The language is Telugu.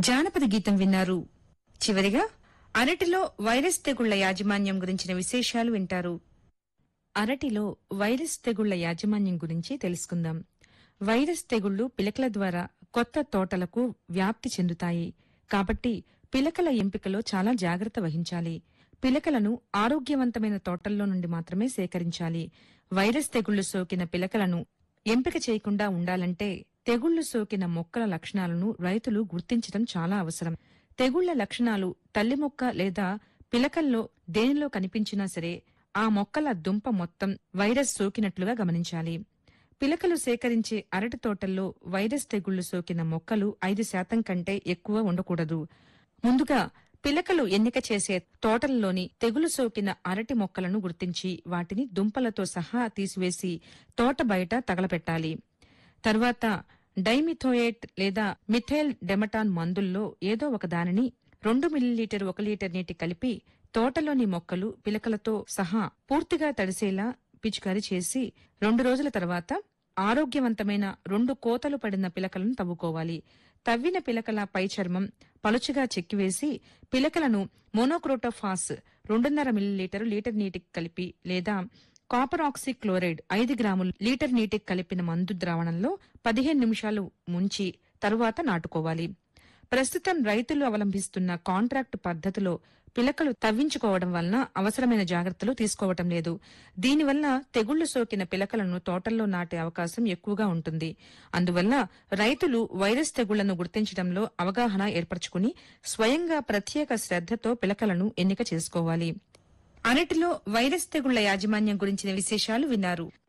జానపద గీతం విన్నారు చివరిగా అరటిలో వైరస్ తెగుళ్ల యాజమాన్యం గురించిన విశేషాలు వింటారు అరటిలో వైరస్ తెగుళ్ల యాజమాన్యం గురించి తెలుసుకుందాం వైరస్ తెగుళ్లు పిలకల ద్వారా కొత్త తోటలకు వ్యాప్తి చెందుతాయి కాబట్టి పిలకల ఎంపికలో చాలా జాగ్రత్త వహించాలి పిలకలను ఆరోగ్యవంతమైన తోటల్లో నుండి మాత్రమే సేకరించాలి వైరస్ తెగుళ్లు సోకిన పిలకలను ఎంపిక చేయకుండా ఉండాలంటే తెగుళ్లు సోకిన మొక్కల లక్షణాలను రైతులు గుర్తించడం చాలా అవసరం తెగుళ్ల లక్షణాలు తల్లి మొక్క లేదా పిలకల్లో దేనిలో కనిపించినా సరే ఆ మొక్కల దుంప మొత్తం వైరస్ సోకినట్లుగా గమనించాలి పిలకలు సేకరించే అరటి తోటల్లో వైరస్ తెగుళ్లు సోకిన మొక్కలు ఐదు శాతం కంటే ఎక్కువ ఉండకూడదు ముందుగా పిలకలు ఎన్నిక చేసే తోటల్లోని తెగులు సోకిన అరటి మొక్కలను గుర్తించి వాటిని దుంపలతో సహా తీసివేసి తోట బయట తగలపెట్టాలి తర్వాత డైమిథోయేట్ లేదా మిథైల్ డెమటాన్ మందుల్లో ఏదో ఒక దానిని రెండు మిల్లీలీటర్ ఒక లీటర్ నీటి కలిపి తోటలోని మొక్కలు పిలకలతో సహా పూర్తిగా తడిసేలా పిచికారీ చేసి రెండు రోజుల తర్వాత ఆరోగ్యవంతమైన రెండు కోతలు పడిన పిలకలను తవ్వుకోవాలి తవ్విన పిలకల పై చర్మం పలుచగా చెక్కివేసి పిలకలను మోనోక్రోటోఫాస్ రెండున్నర మిల్లీలీటర్ లీటర్ నీటికి కలిపి లేదా కాపర్ ఆక్సీ క్లోరైడ్ ఐదు గ్రాములు లీటర్ నీటికి కలిపిన మందు ద్రావణంలో పదిహేను నిమిషాలు ముంచి తరువాత నాటుకోవాలి ప్రస్తుతం రైతులు అవలంబిస్తున్న కాంట్రాక్ట్ పద్ధతిలో పిలకలు తవ్వించుకోవడం వలన అవసరమైన జాగ్రత్తలు తీసుకోవటం లేదు దీనివల్ల తెగుళ్లు సోకిన పిలకలను తోటల్లో నాటే అవకాశం ఎక్కువగా ఉంటుంది అందువల్ల రైతులు వైరస్ తెగుళ్లను గుర్తించడంలో అవగాహన ఏర్పరచుకుని స్వయంగా ప్రత్యేక శ్రద్ధతో పిలకలను ఎన్నిక చేసుకోవాలి అరటిలో వైరస్ తెగుళ్ల యాజమాన్యం గురించిన విశేషాలు విన్నారు